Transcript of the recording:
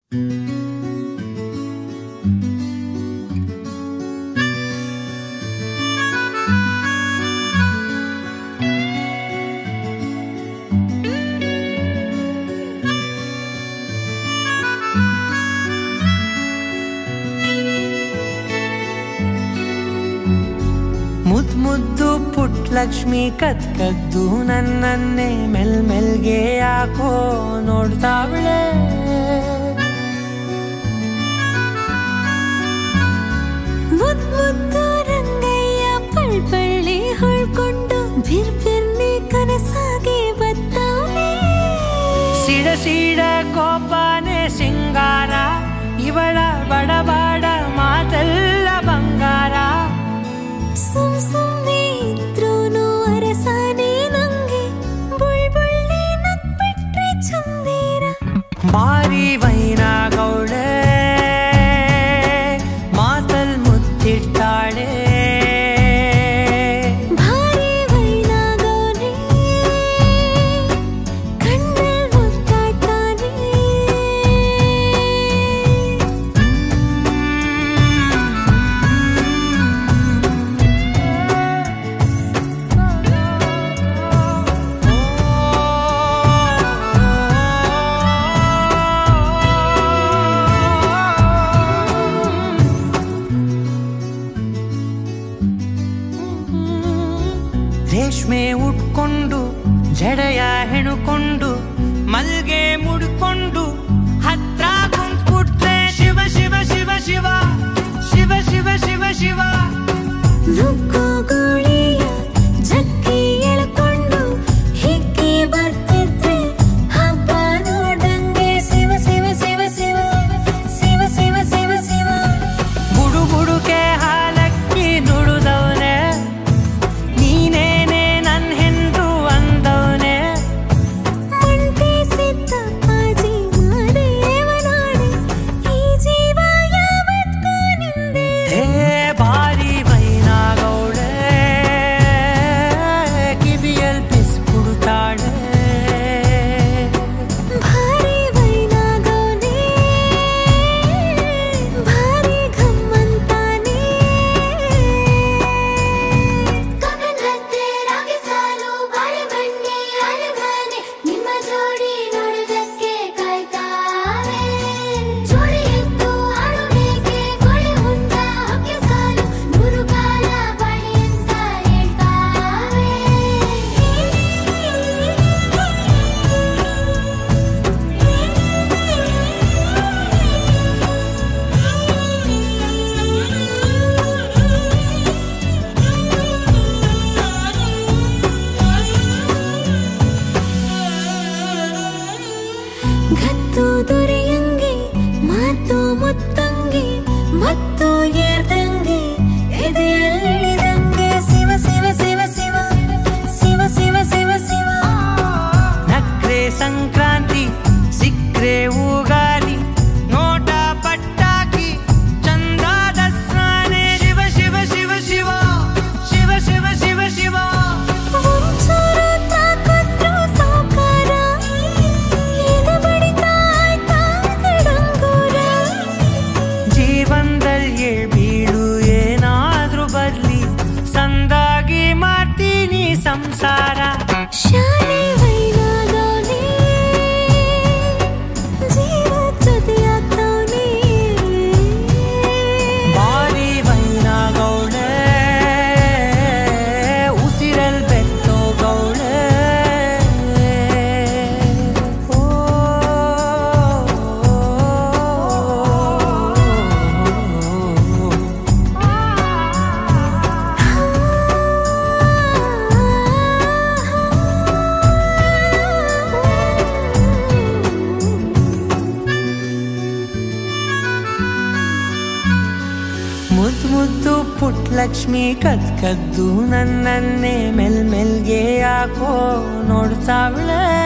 ಮುದ್ ಮುದ್ದು ಪುಟ್ ಲಕ್ಷ್ಮಿ ಕತ್ ಕದ್ದು ನನ್ನನ್ನೇ ಮೆಲ್ ಮೆಲ್ಗೆ ಯಾಕೋ ನೋಡ್ತಾವಳೆ ಮುದ್ ಮುದ್ದು ರಂಗಯ್ಯ ಪಳ್ಪಳ್ಳಿ ಹೊಳ್ಕೊಂಡು ಬಿರ್ ಬಿರ್ನಿ ಕನಸಾಗಿ ಬತ್ತವನೆ ಸಿಡ ಸಿಡ ಕೋಪಾನೆ ಸಿಂಗಾರ ಇವಳ ಬಡಬಾಡ ಮಾತೆಲ್ಲ ಬಂಗಾರ ಸುಮ್ ಸುಮ್ನೆ ಇದ್ರೂನು ಅರಸಾನೆ ನಂಗೆ ಬುಳ್ ಬುಳ್ಳಿ ನಗ್ಬಿಟ್ರೆ ಚಂದೀರ ಬಾರಿ ವೈನ ಗೌಳೆ ಮಾತಲ್ ಮುತ್ತಿಡ್ತಾಳೆ ಭಾರಿ ವೈನಾಗವ್ನೆ ಕಣ್ಣಲ್ ಮುತ್ತಾಡ್ತಾನೆ ರೇಷ್ಮೆ ಉಟ್ಕೊಂಡು ಜಡೆಯ ಹೆಣುಕೊಂಡು ಮಲ್ಗೆ ಮುಡ್ಕೊಂಡು ಹತ್ರ ಕುಂತ್ಬಿಟ್ರೆ ಶಿವ ಶಿವ ಶಿವ ಶಿವ ಶಿವ ಶಿವ ಶಿವ ಶಿವ ನುಗ್ಗು ಗೋಳಿಯ ಜಕ್ಕಿ ಎಳ್ಕೊಂಡು ಹಿಕ್ಕಿ ಬರ್ತಿದ್ರೆ ಹಬ್ಬ ನೋಡಂಗೆ ಶಿವ ಶಿವ ಶಿವ ಶಿವ ಶಿವ ಶಿವ ಶಿವ ಶಿವ ಬುಡು ಬುಡುಕೆ ಹಾಲಕ್ಕಿ ನುಡುದವನೆ ನೀನೇನೆ ನನ್ ಹೆಂಡ್ರು ಅಂದವನೆ ಮಂಟೆ ಸಿದ್ದಪ್ಪಾಜಿ ಮಾದೇವನಾಡಿ ಈ ಜೀವ ಯಾವತ್ಗೂ ನಿಂದೆ ಹೇ ಬಾರಿ ವೈನಾಗೌಳೆ ಕಿವಿಯಲ್ ಪಿಸ್ಕುಡುತ್ತಾಳೆ ಭಾರಿ ವೈನಾಗವ್ನೆ ಭಾರಿ ಘಮ್ಮಂತಾನೆ ಕಮಲತ್ತೆ ರಾಗಿ ಸಾಲು ಬಾಳೆ ಬಂಡೆ ಅಲಗಾನೆ ನಿಮ್ಮ ಜೋಡಿ ನೋಡೋದಕ್ಕೆ ಕಾಯ್ತಾವೆ ಜೋಡಿ ಎತ್ತು ಆಡುವೇಕೆ ಕೋಳಿ ಹುಂಡ ಹಕ್ಕಿ ಸಾಲು ನೂರು ಕಾಲ ಬಾಳಿ ಅಂತ ಗತ್ತು ದೊರೆಯಂಗೆ ಮಾತು ಮುತ್ತಂಗೆ ಮತ್ತು ಏರ್ದಂಗೆ ಎದೆಯಲ್ಲಿಳಿದಂಗೆ ಶಿವ ಶಿವ ಶಿವ ಶಿವ ಶಿವ ಶಿವ ಶಿವ ಶಿವ ನಕ್ರೆ ಸಂಕ್ರಾಂತಿ ಸಿಕ್ರೆ ಉಗಾದಿ ನೋಟ ಪಟ್ಟಾಕಿ ಚಂದ ದಸ್ರಾನೆ ಶಿವ ಶಿವ ಶಿವ ಶಿವ ಶಿವ ಶಿವ ಶಿವ ಶಿವ ಒಂಚೂರು ತಾಕೊಟ್ರು ಸಾವ್ಕಾರ ಎದೆ ಬಡಿತ ಆಯ್ತಾ ಡಂಗೂರ ಜೀವನದಲ್ಲಿ ಬೀಳು ಏನಾದ್ರೂ ಬರ್ಲಿ ಸಂದಾಗಿ ಮಾಡ್ತೀನಿ ಸಂಸಾರ ಶಾಲೆ ವೈನಾಗವ್ನೆ ಜೀವ ಜೊತೆಯಾಗ್ತವ್ನೆ ಬಾರಿ ವೈನಾಗೌಳೆ ಉಸಿರಲ್ ಬೆತ್ತೋ ಗೌಳೆ ಓ ಮುದ್ದು ಮುದ್ದು ಪುಟ್ ಲಕ್ಷ್ಮಿ ಕದ್ ಕದ್ದು ನನ್ನನ್ನೇ ಮೆಲ್ ಮೆಲ್ಗೆ ಯಾಕೋ ನೋಡ್ತಾವಳೆ